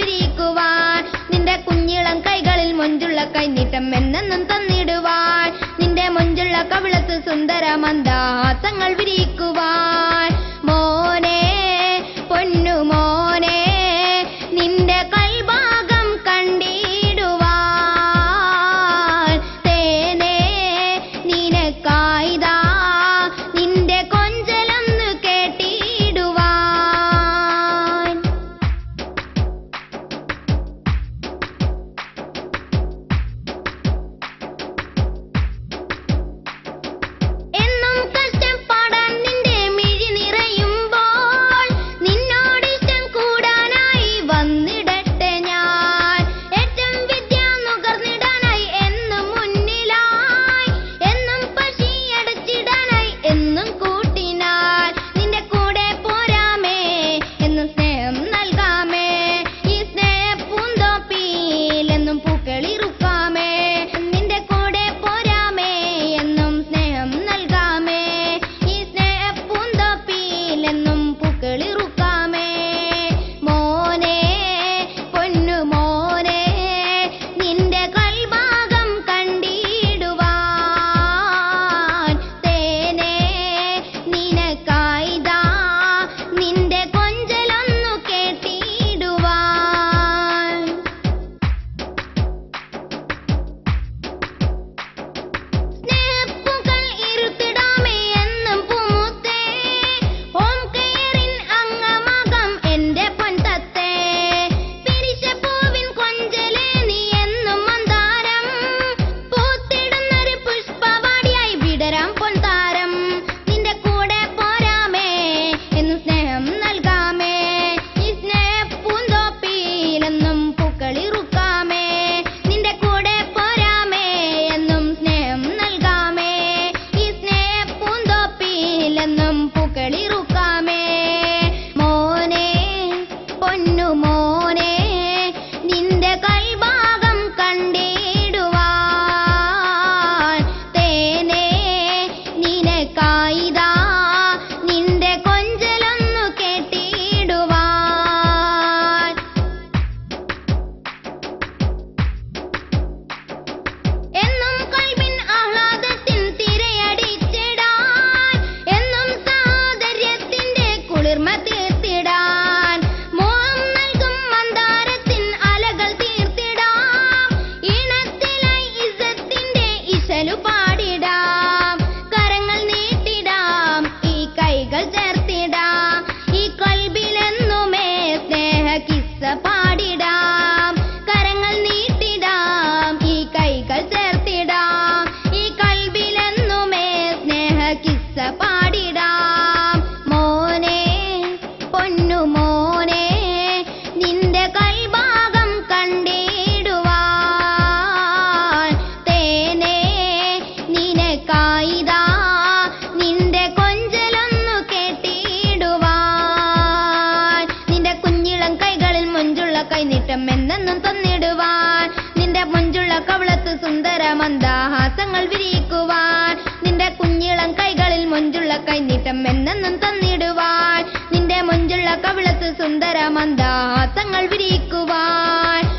വിരിക്കുവാൻ നിന്റെ കുഞ്ഞിളം കൈകളിൽ മൊഞ്ചുള്ള കൈനീട്ടം എന്നെന്നും തന്നിടുവാൻ നിന്റെ മൊഞ്ചുള്ള കവിളത്ത് സുന്ദര മന്ദാസങ്ങൾ വിരിക്കുവാൻ മോനെ പൊന്നു മോനെ നിന്റെ കൽഭാഗം കണ്ടിടുവാൻ തേനേ നിനക്കായിതാ നിന്റെ കൊഞ്ചലൊന്നു കേട്ടിടുവാൻ എന്നും കഷ്ടപ്പാടാൻ നിന്റെ മിഴി നിറയുമ്പോൾ നിന്നോടിഷ്ടം കൂടാനായി വന്നിടട്ടെ ഞാൻ ഏറ്റവും വിദ്യ നുകർന്നിടാനായി എന്നും മുന്നിലായി എന്നും പശിയടച്ചിടാനായി എന്നും കൂട്ടിനാൽ നിന്റെ കൂടെ പോരാമേ എന്നും സ്നേഹം നൽകാമേ ഈ സ്നേഹ പൂന്തോപ്പിൽ എന്നും പൂക്കളിറുക്കാമേ നിന്റെ കൂടെ പോരാമേ എന്നും സ്നേഹം നൽകാമേ ഈ സ്നേഹ പൂന്തോപ്പിൽ എന്നും പൂക്കളിറുക്കാമേ മോനെ പൊന്നു മോനെ നിന്റെ കൽഭാഗം കണ്ടിടുവാൻ തേനേ നിനക്കായിതാ നിന്റെ കൊഞ്ചലൊന്നു കേട്ടിടുവാൻ സ്നേഹപ്പൂക്കൾ ഇരുത്തിടാമേ എന്നും പൂമുത്തേ ഓം കയറിൻ അംഗമകം എന്റെ പൊൻതത്തേ പിരിശപ്പൂവിൻ കൊഞ്ചലേ നീ എന്നും മന്ദാരം പൂത്തിടുന്നൊരു പുഷ്പവാടിയായി വിടരാം പൊൻതാരം നിന്റെ കൂടെ പോരാമേ എന്നും സ്നേഹം നൽകാമേ ഈ സ്നേഹപ്പൂന്തോപ്പിലെന്നും പൂക്കളിറുക്കാമേ നിന്റെ കൂടെ പോരാമേ എന്നും സ്നേഹം നൽകാമേ ഈ സ്നേഹപ്പൂന്തോപ്പിലെന്നും പൂക്കളിറുക്കാമേ മോനെ പൊന്നു മോനെ നിന്റെ കൈഭാഗം കണ്ടിടുവാൻ തേനേ നിനക്കായിതാ നിന്റെ കൊഞ്ചലൊന്നു കേട്ടിടുവാൻ എന്നും കൽവിൻ ആഹ്ലാദത്തിൻ തിരയടിച്ചിടാൻ എന്നും സാദര്യത്തിന്റെ കുളിർമ തീർത്തിടാൻ മോഹം നൽകും മന്ദാരത്തിൻ അലകൾ തീർത്തിടാം ഈണത്തിലായി ഇസത്തിന്റെ ഇശലു പാടിടാം കരങ്ങൾ നീട്ടിടാം ഈ കൈകൾ ചേർത്തിടാം ഈ കൽബിലെന്നുമേ സ്നേഹ കിസ്സ പാടിടാം കരങ്ങൾ നീട്ടിടാം ഈ കൈകൾ ചേർത്തിടാം ഈ കൽബിലെന്നുമേ സ്നേഹ കിസ്സ പാടിടാം മോനെ പൊന്നു മോനെ നിന്റെ കൽഭാഗം കണ്ടിടുവാൻ തേനേ നിനക്കായിതാ നിന്റെ കൊഞ്ചലൊന്നു കേട്ടിടുവാൻ നിന്റെ കുഞ്ഞിളം കൈകളിൽ മൊഞ്ചുള്ള കൈനീട്ടം എന്നെന്നും തന്നിടുവാൻ നിന്റെ മൊഞ്ചുള്ള കവളത്ത് സുന്ദര മന്ദാഹാസങ്ങൾ വിരിക്കുവാൻ നിന്റെ കുഞ്ഞിളം കൈകളിൽ മൊഞ്ചുള്ള കൈനീട്ടം എന്നെന്നും തന്നിടുവാൻ നിന്റെ മൊഞ്ചുള്ള കവിളത്ത് സുന്ദര മന്ദാസങ്ങൾ വിരിക്കുവാൻ